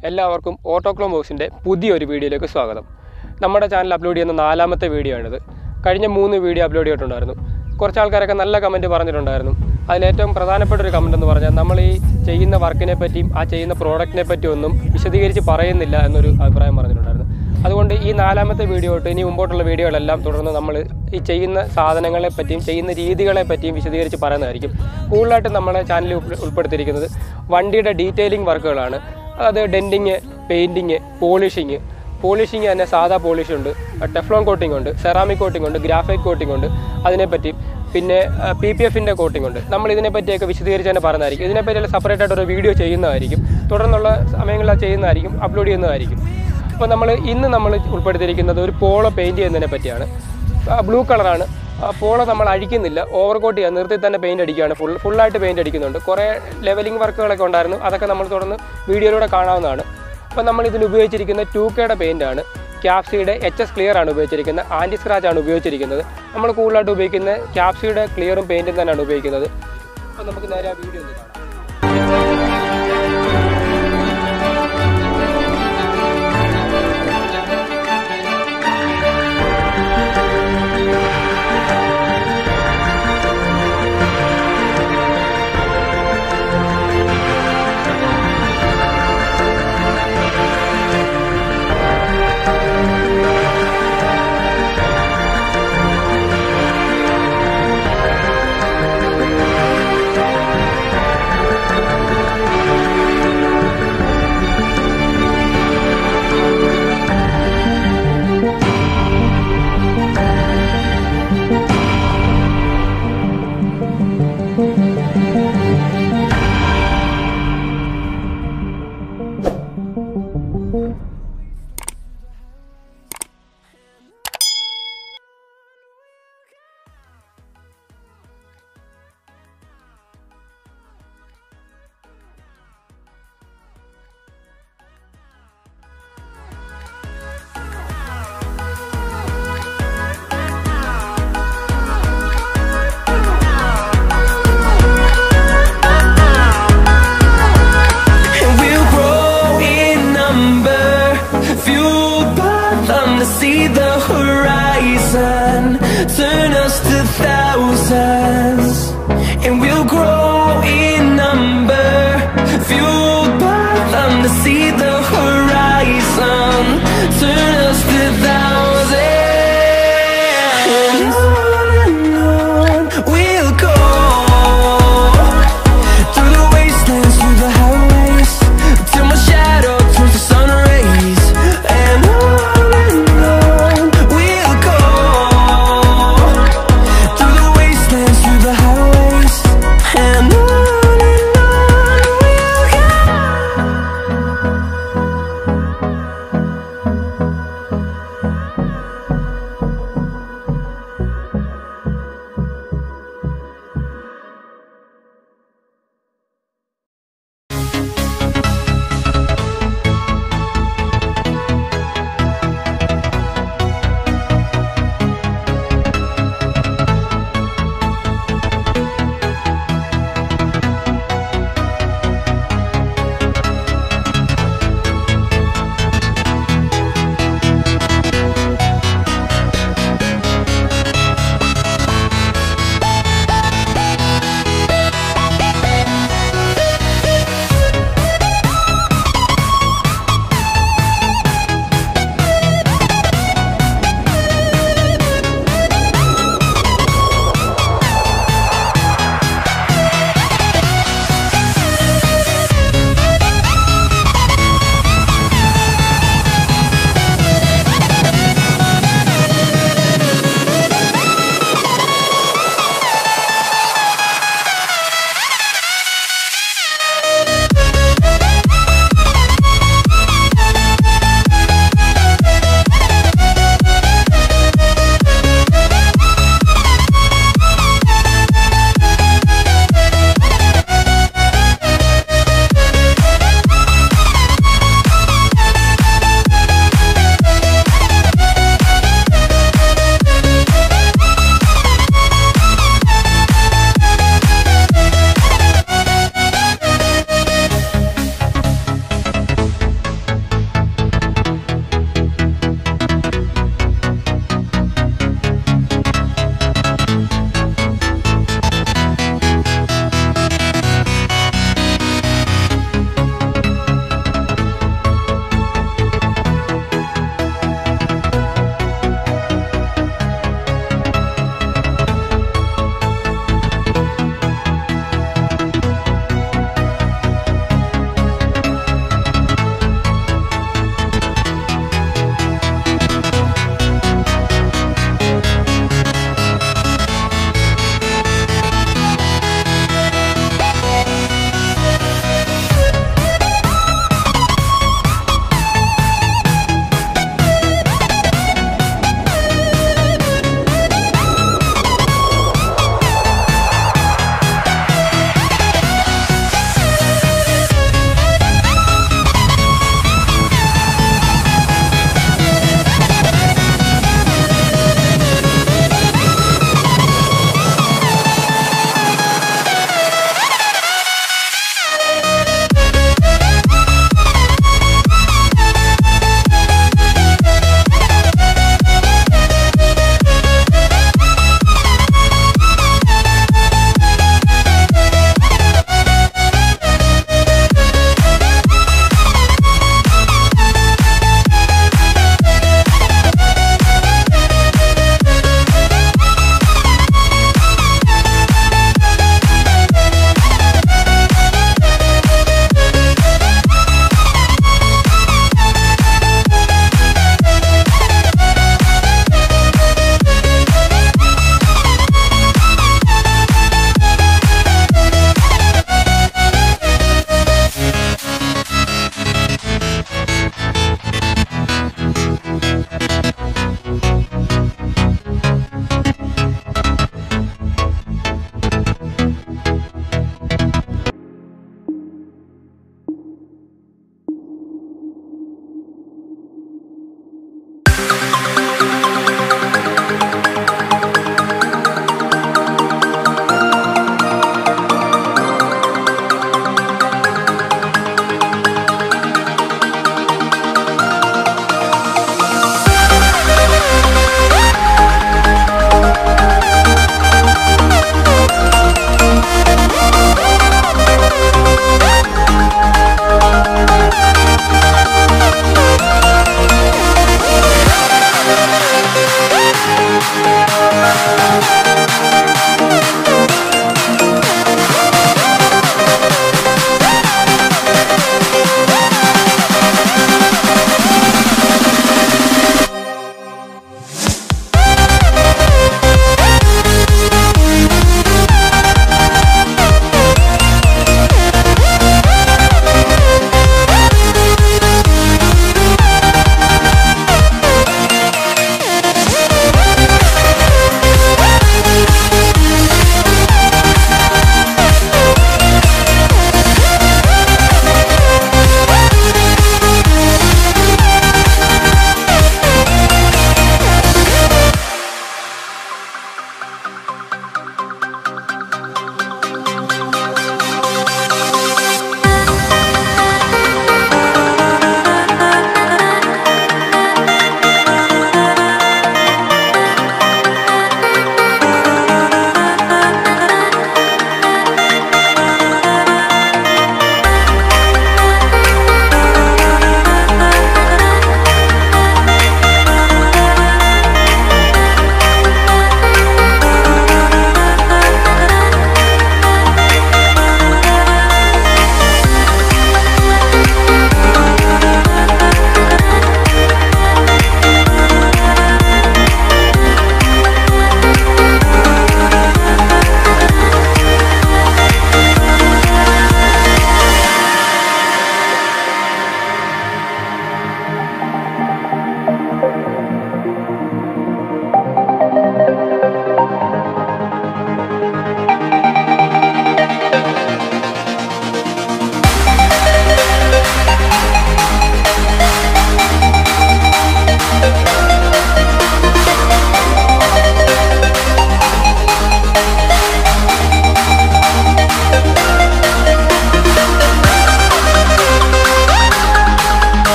എല്ലാവർക്കും ഓട്ടോക്ലോ ബോക്സിൻ്റെ പുതിയൊരു വീഡിയോയിലേക്ക് സ്വാഗതം നമ്മുടെ ചാനൽ അപ്ലോഡ് ചെയ്യുന്ന നാലാമത്തെ വീഡിയോ ആണിത് കഴിഞ്ഞ മൂന്ന് വീഡിയോ അപ്ലോഡ് ചെയ്തിട്ടുണ്ടായിരുന്നു കുറച്ച് ആൾക്കാരൊക്കെ നല്ല കമൻറ്റ് പറഞ്ഞിട്ടുണ്ടായിരുന്നു അതിലേറ്റവും പ്രധാനപ്പെട്ട ഒരു കമൻറ്റ് എന്ന് പറഞ്ഞാൽ നമ്മൾ ഈ ചെയ്യുന്ന വർക്കിനെ പറ്റിയും ആ ചെയ്യുന്ന പ്രോഡക്റ്റിനെ പറ്റിയും ഒന്നും വിശദീകരിച്ച് പറയുന്നില്ല എന്നൊരു അഭിപ്രായം പറഞ്ഞിട്ടുണ്ടായിരുന്നു അതുകൊണ്ട് ഈ നാലാമത്തെ വീഡിയോ തൊട്ട് ഇനി മുമ്പോട്ടുള്ള വീഡിയോകളെല്ലാം തുടർന്ന് നമ്മൾ ഈ ചെയ്യുന്ന സാധനങ്ങളെ പറ്റിയും ചെയ്യുന്ന രീതികളെ പറ്റിയും വിശദീകരിച്ച് പറയുന്നതായിരിക്കും കൂടുതലായിട്ടും നമ്മളെ ചാനലിൽ ഉൾപ്പെ- ഉൾപ്പെടുത്തിയിരിക്കുന്നത് വണ്ടിയുടെ ഡീറ്റെയിലിംഗ് വർക്കുകളാണ് അത് ഡെൻറ്റിങ് പെയിൻറ്റിങ് പോളിഷിങ് പോളിഷിങ് തന്നെ സാധാ പോളിഷ് ഉണ്ട് ടെഫ്ലോൺ കോട്ടിംഗ് ഉണ്ട് സെറാമിക് കോട്ടിംഗ് ഉണ്ട് ഗ്രാഫൈറ്റ് കോട്ടിംഗ് ഉണ്ട് അതിനെപ്പറ്റി പിന്നെ പി പി എഫിൻ്റെ കോട്ടിംഗ് ഉണ്ട് നമ്മൾ ഇതിനെപ്പറ്റിയൊക്കെ വിശദീകരിച്ച് തന്നെ പറഞ്ഞതായിരിക്കും ഇതിനെപ്പറ്റിയെല്ലാം സെപ്പറേറ്റ് ആയിട്ട് ഒരു വീഡിയോ ചെയ്യുന്നതായിരിക്കും തുടർന്നുള്ള സമയങ്ങളിൽ അത് ചെയ്യുന്നതായിരിക്കും അപ്ലോഡ് ചെയ്യുന്നതായിരിക്കും അപ്പോൾ നമ്മൾ ഇന്ന് നമ്മൾ ഉൾപ്പെടുത്തിയിരിക്കുന്നത് ഒരു പോളോ പെയിൻറ് ചെയ്യുന്നതിനെ പറ്റിയാണ് ബ്ലൂ കളറാണ് പോളോ നമ്മൾ അഴിക്കുന്നില്ല ഓവർകോട്ട് ചെയ്യാൻ നിർത്തി തന്നെ പെയിൻറ് അടിക്കുകയാണ് ഫുൾ ഫുള്ളായിട്ട് പെയിൻറ് അടിക്കുന്നുണ്ട് കുറേ ലെവലിംഗ് വർക്കുകളൊക്കെ ഉണ്ടായിരുന്നു അതൊക്കെ നമ്മൾ തുടർന്ന് വീഡിയോയിലൂടെ കാണാവുന്നതാണ് അപ്പോൾ നമ്മൾ ഇതിന് ഉപയോഗിച്ചിരിക്കുന്ന ടു കെയുടെ പെയിൻ്റാണ് ക്യാപ്സിയുടെ എച്ച് എസ് ക്ലിയർ ആണ് ഉപയോഗിച്ചിരിക്കുന്നത് ആൻറ്റി സ്ക്രാച്ച് ആണ് ഉപയോഗിച്ചിരിക്കുന്നത് നമ്മൾ കൂടുതലായിട്ട് ഉപയോഗിക്കുന്നത് ക്യാപ്സിയുടെ ക്ലിയറും പെയിൻറ്റും തന്നെയാണ് ഉപയോഗിക്കുന്നത് അപ്പോൾ നമുക്ക് നേരെ ആ വീഡിയോ ഒന്ന് കാണാം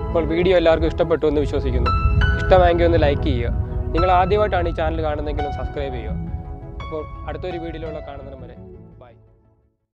അപ്പോൾ വീഡിയോ എല്ലാവർക്കും ഇഷ്ടപ്പെട്ടു എന്ന് വിശ്വസിക്കുന്നു ഇഷ്ടമായെങ്കിൽ ഒന്ന് ലൈക്ക് ചെയ്യുക നിങ്ങൾ ആദ്യമായിട്ടാണ് ഈ ചാനൽ കാണുന്നതെങ്കിലും സബ്സ്ക്രൈബ് ചെയ്യുക അപ്പോൾ അടുത്തൊരു വീഡിയോയിലുള്ള കാണുന്നതിന് വരെ